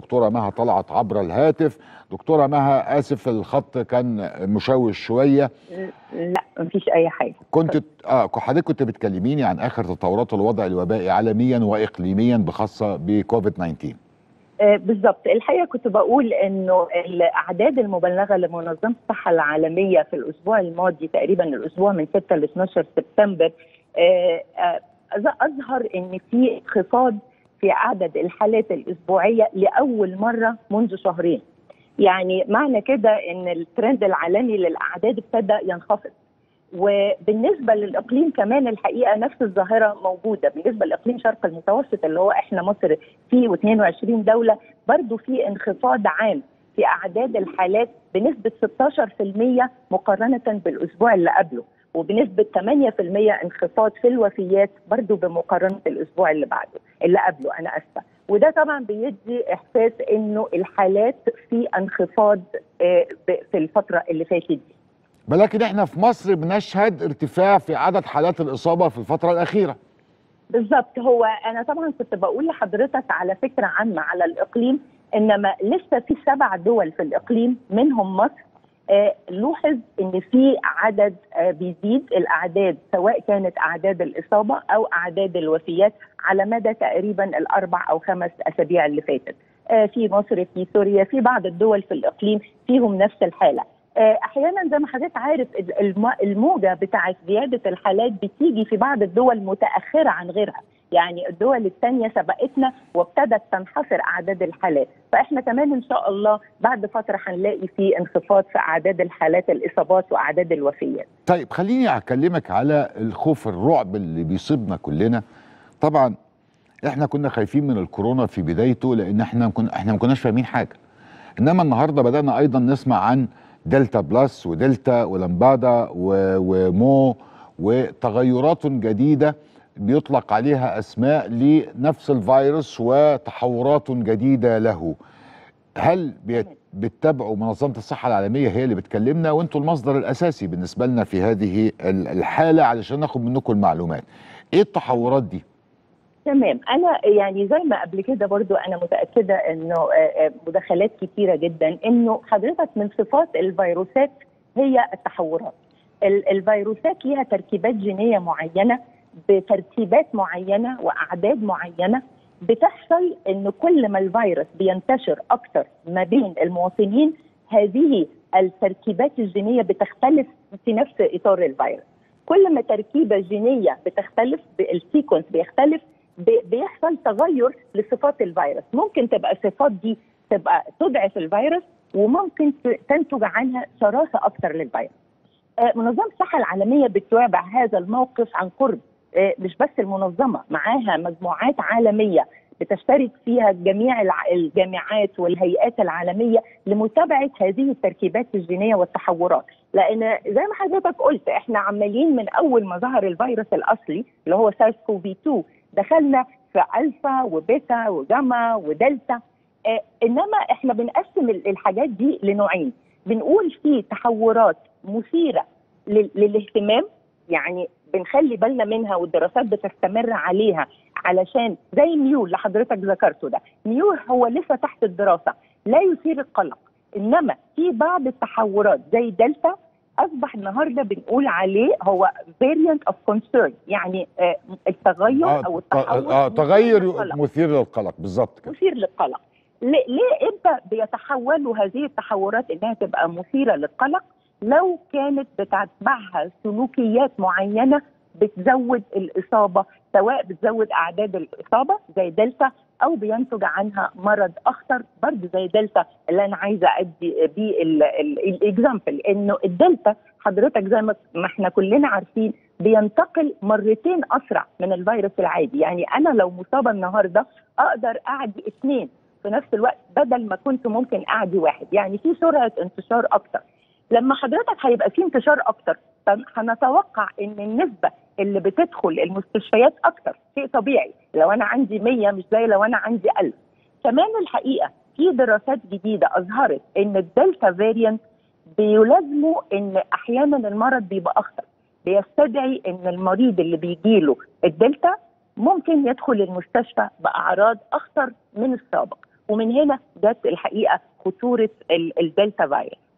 دكتوره مها طلعت عبر الهاتف دكتوره مها اسف الخط كان مشوش شويه لا مفيش اي حاجه كنت اه حضرتك كنت بتكلميني عن اخر تطورات الوضع الوبائي عالميا واقليميا بخاصه بكوفيد 19 آه، بالظبط الحقيقه كنت بقول انه الاعداد المبلغه لمنظمه الصحه العالميه في الاسبوع الماضي تقريبا الاسبوع من 6 ل 12 سبتمبر آه، آه، اظهر ان في انخفاض في عدد الحالات الاسبوعيه لاول مره منذ شهرين يعني معنى كده ان الترند العالمي للاعداد ابتدى ينخفض وبالنسبه للاقليم كمان الحقيقه نفس الظاهره موجوده بالنسبه لاقليم شرق المتوسط اللي هو احنا مصر فيه و22 دوله برضه في انخفاض عام في اعداد الحالات بنسبه 16% مقارنه بالاسبوع اللي قبله وبنسبه 8% انخفاض في الوفيات برضه بمقارنه الاسبوع اللي بعده اللي قبله انا اسفه وده طبعا بيدي احساس انه الحالات في انخفاض في الفتره اللي فاتت دي ولكن احنا في مصر بنشهد ارتفاع في عدد حالات الاصابه في الفتره الاخيره بالظبط هو انا طبعا كنت بقول لحضرتك على فكره عامه على الاقليم انما لسه في سبع دول في الاقليم منهم مصر آه لوحظ ان في عدد آه بيزيد الاعداد سواء كانت اعداد الاصابه او اعداد الوفيات على مدى تقريبا الاربع او خمس اسابيع اللي فاتت آه في مصر في سوريا في بعض الدول في الاقليم فيهم نفس الحاله احيانا زي ما حضرتك عارف الموجه بتاعت زياده الحالات بتيجي في بعض الدول متاخره عن غيرها يعني الدول الثانيه سبقتنا وابتدت تنحصر اعداد الحالات فاحنا كمان ان شاء الله بعد فتره هنلاقي في انخفاض في اعداد الحالات الاصابات واعداد الوفيات طيب خليني اكلمك على الخوف الرعب اللي بيصيبنا كلنا طبعا احنا كنا خايفين من الكورونا في بدايته لان احنا كنا احنا ما كناش فاهمين حاجه انما النهارده بدانا ايضا نسمع عن دلتا بلس ودلتا ولمبادا ومو وتغيرات جديده بيطلق عليها اسماء لنفس الفيروس وتحورات جديده له هل بتتابعوا منظمه الصحه العالميه هي اللي بتكلمنا وانتوا المصدر الاساسي بالنسبه لنا في هذه الحاله علشان ناخد منكم المعلومات ايه التحورات دي تمام انا يعني زي ما قبل كده برضو انا متاكده انه مداخلات كتيره جدا انه حضرتك من صفات الفيروسات هي التحورات الفيروسات ليها تركيبات جينيه معينه بترتيبات معينه واعداد معينه بتحصل ان كل ما الفيروس بينتشر اكثر ما بين المواطنين هذه التركيبات الجينيه بتختلف في نفس اطار الفيروس كل ما تركيبه جينيه بتختلف السيكونس بيختلف بيحصل تغير لصفات الفيروس ممكن تبقى الصفات دي تبقى تضعف الفيروس وممكن تنتج عنها شراسه اكثر للفيروس منظمه الصحه العالميه بتتابع هذا الموقف عن قرب مش بس المنظمه معاها مجموعات عالميه بتشترك فيها جميع الجامعات والهيئات العالميه لمتابعه هذه التركيبات الجينيه والتحورات لان زي ما حضرتك قلت احنا عمالين من اول ما ظهر الفيروس الاصلي اللي هو سارس كوفي 2 دخلنا في الفا وبيتا وجاما ودلتا آه انما احنا بنقسم الحاجات دي لنوعين بنقول في تحورات مثيره للاهتمام يعني بنخلي بالنا منها والدراسات بتستمر عليها علشان زي ميول اللي حضرتك ذكرته ده ميول هو لسه تحت الدراسه لا يثير القلق انما في بعض التحورات زي دلتا اصبح النهارده بنقول عليه هو فيريانت اوف كونسيرن يعني آه التغير آه او التحول آه تغير مثير للقلق بالظبط كده مثير للقلق ليه امتى بيتحولوا هذه التحورات انها تبقى مثيره للقلق لو كانت بتتبعها سلوكيات معينه بتزود الاصابه سواء بتزود اعداد الاصابه زي دلتا او بينتج عنها مرض اخطر برضه زي دلتا اللي انا عايزه ادي بيه الاكزامبل انه الدلتا حضرتك زي ما احنا كلنا عارفين بينتقل مرتين اسرع من الفيروس العادي يعني انا لو مصابه النهارده اقدر اعدي اثنين في نفس الوقت بدل ما كنت ممكن اعدي واحد يعني في سرعه انتشار اكتر لما حضرتك هيبقى في انتشار اكتر هنتوقع ان النسبه اللي بتدخل المستشفيات اكتر شيء طبيعي لو انا عندي 100 مش زي لو انا عندي 1000 كمان الحقيقه في دراسات جديده اظهرت ان الدلتا فاريانت بيلازموا ان احيانا المرض بيبقى اخطر بيستدعي ان المريض اللي بيجيله الدلتا ممكن يدخل المستشفى باعراض اخطر من السابق ومن هنا جت الحقيقه خطوره ال- الدلتا فيروس